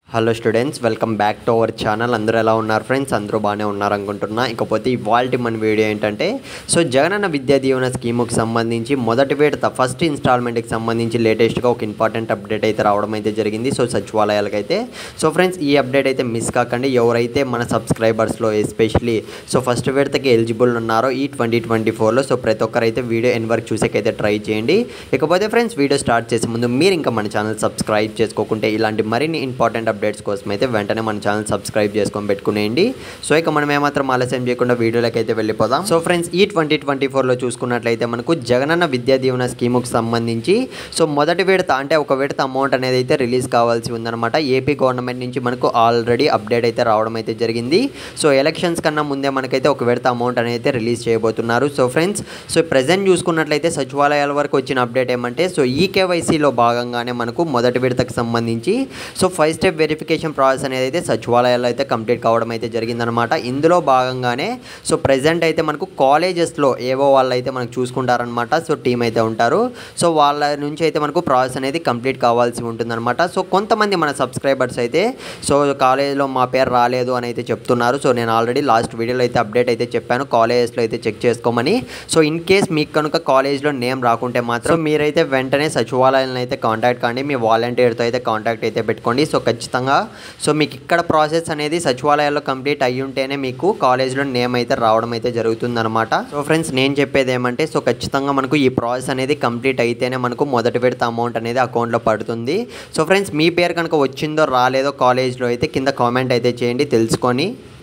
hello students welcome back to our channel అందరూ ఎలా ఉన్నారు ఫ్రెండ్స్ అందరూ బాగానే ఉన్నారు అనుకుంటున్నా ఇకపోతే ఇవాళ మన వీడియో ఏంటంటే సో జగనన్న విద్యా దీవెన స్కీముకి సంబంధించి మొదటి విడత ఫస్ట్ ఇన్స్టాల్మెంట్కి సంబంధించి లేటెస్ట్గా ఒక ఇంపార్టెంట్ అప్డేట్ అయితే రావడం అయితే జరిగింది సో సచివాలయాలకైతే సో ఫ్రెండ్స్ ఈ అప్డేట్ అయితే మిస్ కాకండి ఎవరైతే మన సబ్స్క్రైబర్స్లో ఎస్పెషలీ సో ఫస్ట్ విడతకి ఎలిజిబుల్ ఉన్నారో ఈ ట్వంటీ ట్వంటీ ఫోర్లో సో ప్రతి ఒక్కరైతే వీడియో ఎన్ వరకు చూసేకైతే ట్రై చేయండి ఇకపోతే ఫ్రెండ్స్ వీడియో స్టార్ట్ చేసే ముందు మీరు ఇంకా మన ఛానల్ సబ్స్క్రైబ్ చేసుకోకుంటే ఇలాంటి మరిన్ని ఇంపార్టెంట్ అప్డేట్స్ కోసం అయితే వెంటనే మన ఛానల్ సబ్స్క్రైబ్ చేసుకొని పెట్టుకునేయండి సో ఇక మనం ఏమాత్రం ఆలస్యం చేయకుండా వీడియోలోకి అయితే వెళ్ళిపోదాం సో ఫ్రెండ్స్ ఈ ట్వంటీ ట్వంటీ ఫోర్లో చూసుకున్నట్లయితే మనకు జగనన్న విద్యా దీవెన స్కీముకు సంబంధించి సో మొదటి విడత అంటే ఒక విడత అమౌంట్ అనేది అయితే రిలీజ్ కావాల్సి ఉందన్నమాట ఏపీ గవర్నమెంట్ నుంచి మనకు ఆల్రెడీ అప్డేట్ అయితే రావడం అయితే జరిగింది సో ఎలక్షన్స్ కన్నా ముందే మనకైతే ఒక విడత అమౌంట్ అనేది అయితే రిలీజ్ చేయబోతున్నారు సో ఫ్రెండ్స్ సో ప్రజెంట్ చూసుకున్నట్లయితే సచివాలయాల వరకు వచ్చిన అప్డేట్ ఏమంటే సో ఈ కేవైసీలో భాగంగానే మనకు మొదటి విడతకు సంబంధించి so five step verification process అనేది అయితే సచివాలయాల్లో అయితే కంప్లీట్ కావడం అయితే జరిగిందనమాట ఇందులో భాగంగానే సో ప్రజెంట్ అయితే మనకు కాలేజెస్లో ఏవో వాళ్ళు అయితే మనకు చూసుకుంటారనమాట సో టీం అయితే ఉంటారు సో వాళ్ళ నుంచి అయితే మనకు ప్రాసెస్ అనేది కంప్లీట్ కావాల్సి ఉంటుందన్నమాట సో కొంతమంది మన సబ్స్క్రైబర్స్ అయితే సో కాలేజ్లో మా పేరు రాలేదు అని అయితే చెప్తున్నారు సో నేను ఆల్రెడీ లాస్ట్ వీడియోలో అయితే అప్డేట్ అయితే చెప్పాను కాలేజెస్లో అయితే చెక్ చేసుకోమని సో ఇన్ కేస్ మీకు కనుక కాలేజ్లో నేమ్ రాకుంటే మాత్రం మీరైతే వెంటనే సచివాలయాలను అయితే కాంటాక్ట్ కండి మీ వాలంటీర్తో అయితే కాంటాక్ట్ అయితే పెట్టుకోండి సో ఖచ్చితంగా సో మీకు ఇక్కడ ప్రాసెస్ అనేది సచివాలయాల్లో కంప్లీట్ అయ్యి ఉంటేనే మీకు కాలేజ్లో నేమ్ అయితే రావడం అయితే జరుగుతుందన్నమాట సో ఫ్రెండ్స్ నేను చెప్పేది ఏమంటే సో ఖచ్చితంగా మనకు ఈ ప్రాసెస్ అనేది కంప్లీట్ అయితేనే మనకు మొదటి విడత అమౌంట్ అనేది అకౌంట్లో పడుతుంది సో ఫ్రెండ్స్ మీ పేరు కనుక వచ్చిందో రాలేదో కాలేజ్లో అయితే కింద కామెంట్ అయితే చేయండి తెలుసుకొని